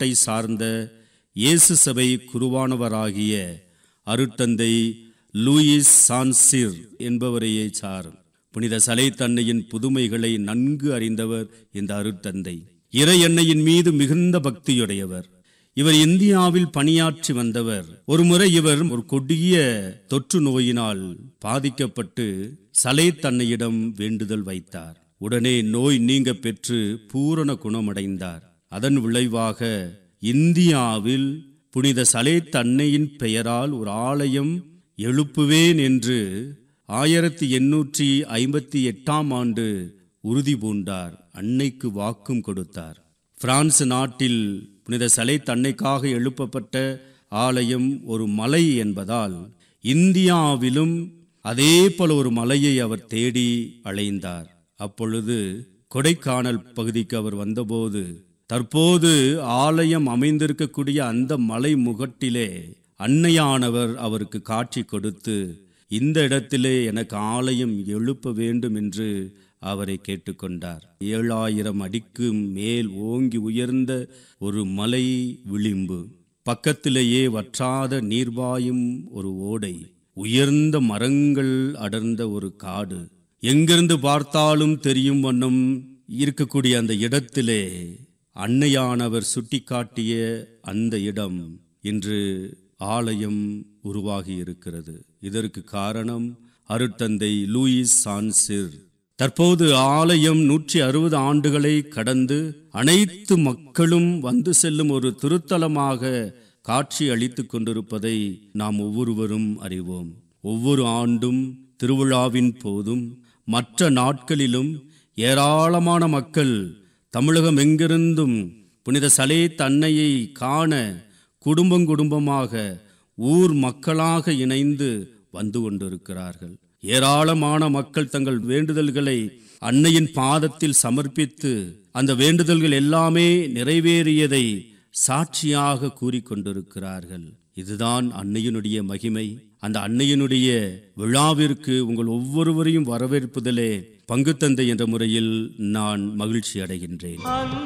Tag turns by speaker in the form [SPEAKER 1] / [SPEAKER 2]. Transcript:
[SPEAKER 1] நாட்டை சார்ந்த இயேசு சபை குருவானவராகிய அருட்தந்தை லூயிஸ் சான்சிர் என்பவரையே சார் புனித சலை தன்னையின் புதுமைகளை நன்கு அறிந்தவர் இந்த அருட்தந்தை இறை எண்ணெயின் மீது மிகுந்த பக்தியுடையவர் இவர் இந்தியாவில் பணியாற்றி வந்தவர் ஒருமுறை இவர் ஒரு கொடிய தொற்று நோயினால் பாதிக்கப்பட்டு சலை தன்னையிடம் வேண்டுதல் வைத்தார் உடனே நோய் நீங்க பெற்று பூரண குணமடைந்தார் அதன் விளைவாக இந்தியாவில் புனித சலே தன்னையின் பெயரால் ஒரு ஆலயம் எழுப்புவேன் என்று ஆயிரத்தி எண்ணூற்றி ஐம்பத்தி எட்டாம் ஆண்டு உறுதி பூண்டார் அன்னைக்கு வாக்கும் கொடுத்தார் பிரான்ஸ் நாட்டில் புனித சலை தன்னைக்காக எழுப்பப்பட்ட ஆலயம் ஒரு மலை என்பதால் இந்தியாவிலும் அதே போல ஒரு மலையை அவர் தேடி அலைந்தார் அப்பொழுது கொடைக்கானல் பகுதிக்கு அவர் வந்தபோது தற்போது ஆலயம் அமைந்திருக்கக்கூடிய அந்த மலை முகட்டிலே அன்னையானவர் அவருக்கு காட்சி கொடுத்து இந்த இடத்திலே எனக்கு ஆலயம் எழுப்ப வேண்டும் என்று அவரை கேட்டுக்கொண்டார் ஏழாயிரம் அடிக்கு மேல் ஓங்கி உயர்ந்த ஒரு மலை விளிம்பு பக்கத்திலேயே வற்றாத நீர்வாயும் ஒரு ஓடை உயர்ந்த மரங்கள் அடர்ந்த ஒரு காடு எங்கிருந்து பார்த்தாலும் தெரியும் வண்ணம் இருக்கக்கூடிய அந்த இடத்திலே அன்னையானவர் சுட்டிக்காட்டிய அந்த இடம் இன்று ஆலயம் உருவாகி இருக்கிறது இதற்கு காரணம் அருட்தந்தை லூயிஸ் சான்சிர் தற்போது ஆலயம் நூற்றி அறுபது ஆண்டுகளை கடந்து அனைத்து மக்களும் வந்து செல்லும் ஒரு திருத்தலமாக காட்சி அளித்துக் கொண்டிருப்பதை நாம் ஒவ்வொருவரும் அறிவோம் ஒவ்வொரு ஆண்டும் திருவிழாவின் போதும் மற்ற நாட்களிலும் ஏராளமான மக்கள் தமிழகம் எங்கிருந்தும் புனித சலே தன்னையை காண குடும்பம் குடும்பமாக ஊர் மக்களாக இணைந்து வந்து கொண்டிருக்கிறார்கள் ஏராளமான மக்கள் தங்கள் வேண்டுதல்களை அன்னையின் பாதத்தில் சமர்ப்பித்து அந்த வேண்டுதல்கள் எல்லாமே நிறைவேறியதை சாட்சியாக கூறிக்கொண்டிருக்கிறார்கள் இதுதான் அன்னையினுடைய மகிமை அந்த அன்னையினுடைய விழாவிற்கு உங்கள் ஒவ்வொருவரையும் வரவேற்பதிலே பங்கு தந்தை என்ற முறையில் நான் மகிழ்ச்சி அடைகின்றேன்